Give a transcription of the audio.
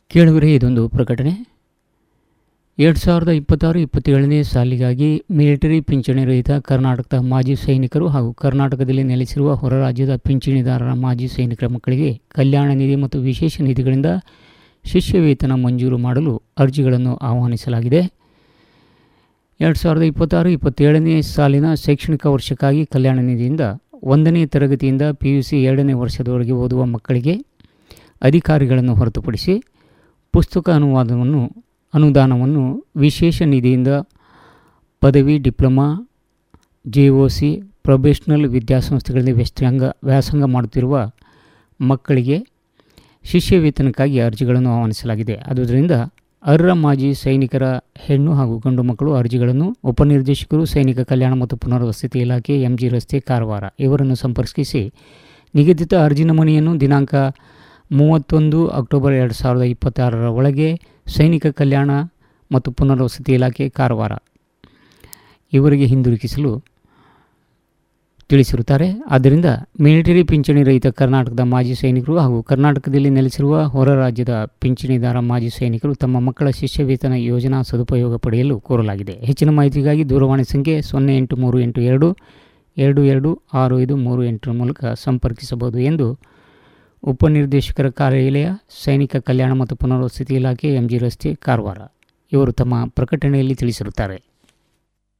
ಕೇಳುವರೆ ಇದೊಂದು ಪ್ರಕಟಣೆ ಎರಡು ಸಾವಿರದ ಇಪ್ಪತ್ತಾರು ಇಪ್ಪತ್ತೇಳನೇ ಸಾಲಿಗಾಗಿ ಮಿಲಿಟರಿ ಪಿಂಚಣಿ ರಹಿತ ಕರ್ನಾಟಕದ ಮಾಜಿ ಸೈನಿಕರು ಹಾಗೂ ಕರ್ನಾಟಕದಲ್ಲಿ ನೆಲೆಸಿರುವ ಹೊರ ರಾಜ್ಯದ ಪಿಂಚಣಿದಾರರ ಮಾಜಿ ಸೈನಿಕರ ಮಕ್ಕಳಿಗೆ ಕಲ್ಯಾಣ ನಿಧಿ ಮತ್ತು ವಿಶೇಷ ನಿಧಿಗಳಿಂದ ಶಿಷ್ಯ ವೇತನ ಮಂಜೂರು ಮಾಡಲು ಅರ್ಜಿಗಳನ್ನು ಆಹ್ವಾನಿಸಲಾಗಿದೆ ಎರಡು ಸಾವಿರದ ಇಪ್ಪತ್ತಾರು ಇಪ್ಪತ್ತೇಳನೇ ಸಾಲಿನ ಶೈಕ್ಷಣಿಕ ವರ್ಷಕ್ಕಾಗಿ ಕಲ್ಯಾಣ ನಿಧಿಯಿಂದ ಒಂದನೇ ತರಗತಿಯಿಂದ ಪಿ ಯು ಸಿ ಎರಡನೇ ವರ್ಷದವರೆಗೆ ಓದುವ ಮಕ್ಕಳಿಗೆ ಅಧಿಕಾರಿಗಳನ್ನು ಹೊರತುಪಡಿಸಿ ಪುಸ್ತಕ ಅನುವಾದವನ್ನು ಅನುದಾನವನ್ನು ವಿಶೇಷ ನಿಧಿಯಿಂದ ಪದವಿ diploma J O C probational ವಿದ್ಯಾಸಂಸ್ಥೆಗಳಲ್ಲಿ ವ್ಯಸ್ತ್ಯಂಗ ವ್ಯಾಸಂಗ ಮಾಡುತ್ತಿರುವ ಮಕ್ಕಳಿಗೆ ಶಿಷ್ಯ ವೇತನಕ್ಕಾಗಿ ಅರ್ಜಿಗಳನ್ನು ಆಹ್ವಾನಿಸಲಾಗಿದೆ ಆದುದರಿಂದ ಅರ್ಹ ಮಾಜಿ ಸೈನಿಕರ ಹೆಣ್ಣು ಹಾಗೂ ಗಂಡು ಮಕ್ಕಳು ಅರ್ಜಿಗಳನ್ನು ಉಪನಿರ್ದೇಶಕರು ಸೈನಿಕ ಕಲ್ಯಾಣ ಮತ್ತು ಪುನರ್ವಸತಿ ಇಲಾಖೆ ಎಂಜಿ ರಸ್ತೆ ಕಾರವಾರ ಇವರನ್ನು ಸಂಪರ್ಕಿಸಿ ನಿಗದಿತ ಅರ್ಜಿ ನಮೂನೆಯನ್ನು ದಿನಾಂಕ ಮೂವತ್ತೊಂದು ಅಕ್ಟೋಬರ್ ಎರಡು ಸಾವಿರದ ಇಪ್ಪತ್ತಾರರ ಒಳಗೆ ಸೈನಿಕ ಕಲ್ಯಾಣ ಮತ್ತು ಪುನರ್ವಸತಿ ಇಲಾಖೆ ಕಾರವಾರ ಇವರಿಗೆ ಹಿಂದಿರುಗಿಸಲು ತಿಳಿಸಿರುತ್ತಾರೆ ಆದ್ದರಿಂದ ಮಿಲಿಟರಿ ಪಿಂಚಣಿ ರಹಿತ ಕರ್ನಾಟಕದ ಮಾಜಿ ಸೈನಿಕರು ಹಾಗೂ ಕರ್ನಾಟಕದಲ್ಲಿ ನೆಲೆಸಿರುವ ಹೊರ ರಾಜ್ಯದ ಪಿಂಚಣಿದಾರ ಮಾಜಿ ಸೈನಿಕರು ತಮ್ಮ ಮಕ್ಕಳ ಶಿಷ್ಯ ವೇತನ ಯೋಜನಾ ಸದುಪಯೋಗ ಪಡೆಯಲು ಕೋರಲಾಗಿದೆ ಹೆಚ್ಚಿನ ಮಾಹಿತಿಗಾಗಿ ದೂರವಾಣಿ ಸಂಖ್ಯೆ ಸೊನ್ನೆ ಎಂಟು ಮೂರು ಎಂಟು ಎರಡು ಎರಡು ಎರಡು ಆರು ಐದು ಮೂರು ಎಂಟರ ಮೂಲಕ ಸಂಪರ್ಕಿಸಬಹುದು ಎಂದು ಉಪನಿರ್ದೇಶಕರ ಕಾರ್ಯಾಲಯ ಸೈನಿಕ ಕಲ್ಯಾಣ ಮತ್ತು ಪುನರ್ವಸತಿ ಇಲಾಖೆ ಎಂಜಿ ರಸ್ತೆ ಕಾರವಾರ ಇವರು ತಮ್ಮ ಪ್ರಕಟಣೆಯಲ್ಲಿ ತಿಳಿಸಿರುತ್ತಾರೆ